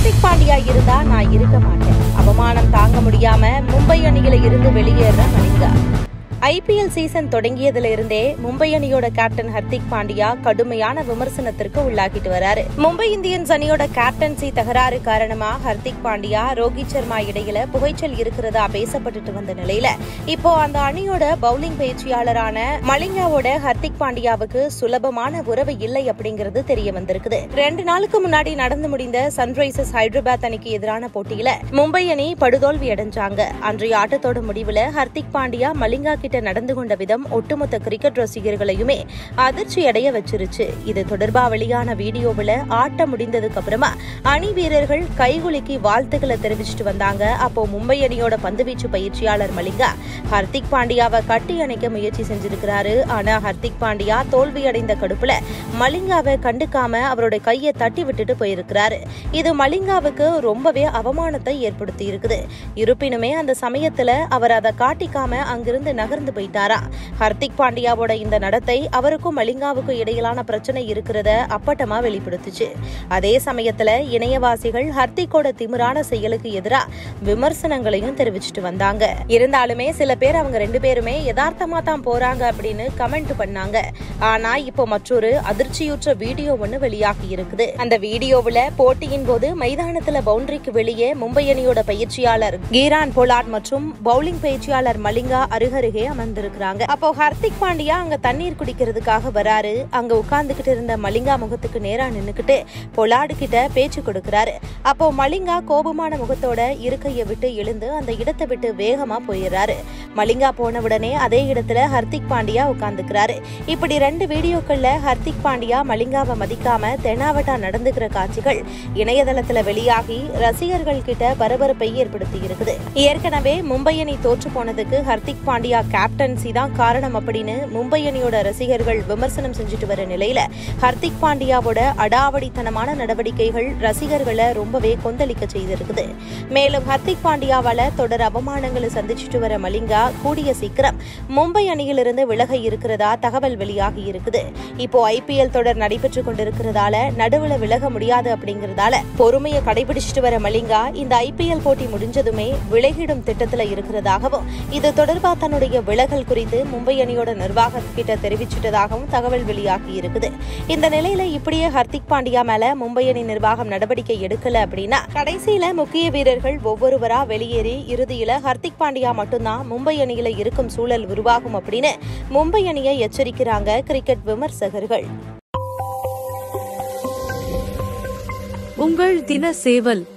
ஹர்திக் பாண்டியா இருந்தா நான் இருக்க மாட்டேன் அவமானம் தாங்க முடியாம மும்பை அணியில இருந்து வெளியேற மலிங்கா ஐபிஎல் சீசன் தொடங்கியதுல இருந்தே மும்பை அணியோட கேப்டன் ஹர்திக் பாண்டியா கடுமையான விமர்சனத்திற்கு உள்ளாகிட்டு வராரு மும்பை இந்தியன்ஸ் அணியோட கேப்டன்சி தகராறு காரணமா ஹர்திக் பாண்டியா ரோஹித் சர்மா இடையில புகைச்சல் இருக்கிறதா பேசப்பட்டுட்டு வந்த நிலையில இப்போ அந்த அணியோட பவுலிங் பயிற்சியாளரான மலிங்காவோட ஹர்திக் பாண்டியாவுக்கு சுலபமான உறவு இல்லை அப்படிங்கிறது தெரிய வந்திருக்குது ரெண்டு நாளுக்கு முன்னாடி நடந்து முடிந்த சன்ரைசர்ஸ் ஹைதராபாத் அணிக்கு எதிரான போட்டியில மும்பை அணி படுதோல்வி அடைஞ்சாங்க அன்றைய ஆட்டத்தோட முடிவுல ஹர்திக் பாண்டியா மலிங்கா கிட்ட நடந்து கொண்ட விதம் ஒட்டுமொத்த கிரிக்கெட் ரசிகர்களையுமே அதிர்ச்சி அடைய வச்சிருச்சு இது தொடர்பா வெளியான வீடியோவில் ஆட்டம் முடிந்ததுக்கு அப்புறமா அணி வீரர்கள் கைகுலுக்கி வாழ்த்துக்களை தெரிவிச்சிட்டு வந்தாங்க அப்போ மும்பை அணியோட பந்துவீச்சு பயிற்சியாளர் மலிங்கா ஹர்திக் பாண்டியாவை கட்டி அணைக்க முயற்சி செஞ்சிருக்கிறாரு ஆனா ஹர்திக் பாண்டியா தோல்வி அடைந்த கடுப்புல மலிங்காவை கண்டுக்காம அவரோட கையை தட்டி விட்டுட்டு போயிருக்கிறாரு இது மலிங்காவுக்கு ரொம்பவே அவமானத்தை ஏற்படுத்தி இருக்குது இருப்பினுமே அந்த சமயத்துல அவர் அதை காட்டிக்காம அங்கிருந்து நகர்ந்து போயிட்டாரா ஹர்திக் பாண்டியாவோட இந்த நடத்தை அவருக்கும் மலிங்காவுக்கும் இடையிலான பிரச்சனை இருக்கிறத அப்பட்டமா வெளிப்படுத்துச்சு அதே சமயத்துல இணையவாசிகள் ஹர்திக்கோட திமிரான செயலுக்கு எதிரா விமர்சனங்களையும் தெரிவிச்சிட்டு வந்தாங்க இருந்தாலுமே சில பேர் அவங்க ரெண்டு பேருமே யதார்த்தமா தான் போறாங்க அப்படின்னு கமெண்ட் பண்ணாங்க ஆனா இப்போ மற்றொரு அதிர்ச்சியுற்ற வீடியோ ஒண்ணு வெளியாகி இருக்குது அந்த வீடியோவுல போட்டியின் போது மைதானத்துல பவுண்டரிக்கு வெளியே மும்பை அணியோட பயிற்சியாளர் கீரான் பொலாட் மற்றும் பவுலிங் பயிற்சியாளர் மலிங்கா அருகருகே அமர்ந்திருக்கிறாங்க அப்போ ஹர்திக் பாண்டியா அங்க தண்ணீர் குடிக்கிறதுக்காக வராரு அங்க உட்கார்ந்துகிட்டு இருந்த மலிங்கா முகத்துக்கு நேரா நின்னுக்கிட்டு பொலாடு கிட்ட பேச்சு கொடுக்கறாரு அப்போ மலிங்கா கோபமான முகத்தோட இருக்கையை விட்டு எழுந்து அந்த இடத்தை விட்டு வேகமா போயிடுறாரு மலிங்கா போன உடனே அதே இடத்துல ஹர்திக் பாண்டியா உட்கார்ந்துக்கிறாரு இப்படி ரெண்டு வீடியோக்கள்ல ஹர்திக் பாண்டியா மலிங்காவை மதிக்காம தெனாவட்டா நடந்துக்கிற காட்சிகள் இணையதளத்துல வெளியாகி ரசிகர்கள் கிட்ட பரபரப்பை ஏற்படுத்தி இருக்குது ஏற்கனவே மும்பை அணி தோற்று போனதுக்கு ஹர்திக் பாண்டியா கேப்டன்சி தான் காரணம் அப்படின்னு மும்பை அணியோட ரசிகர்கள் விமர்சனம் செஞ்சுட்டு வர நிலையில ஹர்திக் பாண்டியாவோட அடாவடித்தனமான நடவடிக்கைகள் ரசிகர்களை ரொம்பவே கொந்தளிக்க செய்திருக்குது மேலும் ஹர்திக் பாண்டியாவால தொடர் அவமானங்களை சந்திச்சுட்டு வர மலிங்கா கூடிய சீக்கிரம் மும்பை அணியிலிருந்து விலக இருக்கிறதா தகவல் வெளியாகி இருக்குது இப்போ ஐபிஎல் தொடர் நடைபெற்று கொண்டிருக்கிறதால நடுவுல விலக முடியாது அப்படிங்கறதால பொறுமையை கடைபிடிச்சிட்டு வர மலிங்கா இந்த ஐபிஎல் போட்டி முடிஞ்சதுமே விலகிடும் திட்டத்துல இருக்கிறதாகவும் இது தொடர்பா தன்னுடைய விலகல் குறித்து மும்பை அணியோட நிர்வாகத்திட்ட தெரிவிச்சிட்டதாகவும் தகவல் வெளியாகி இருக்குது இந்த நிலையில இப்படியே ஹர்திக் பாண்டியா மேல மும்பை அணி நிர்வாகம் நடவடிக்கை எடுக்கல அப்படின்னா கடைசியில முக்கிய வீரர்கள் ஒவ்வொருவரா வெளியேறி இறுதியில ஹர்திக் பாண்டியா மட்டும்தான் மும்பை அணியில இருக்கும் சூழல் உருவாகும் அப்படின்னு மும்பை அணியை எச்சரிக்கிறாங்க கிரிக்கெட் விமர்சகர்கள் உங்கள் தின சேவல்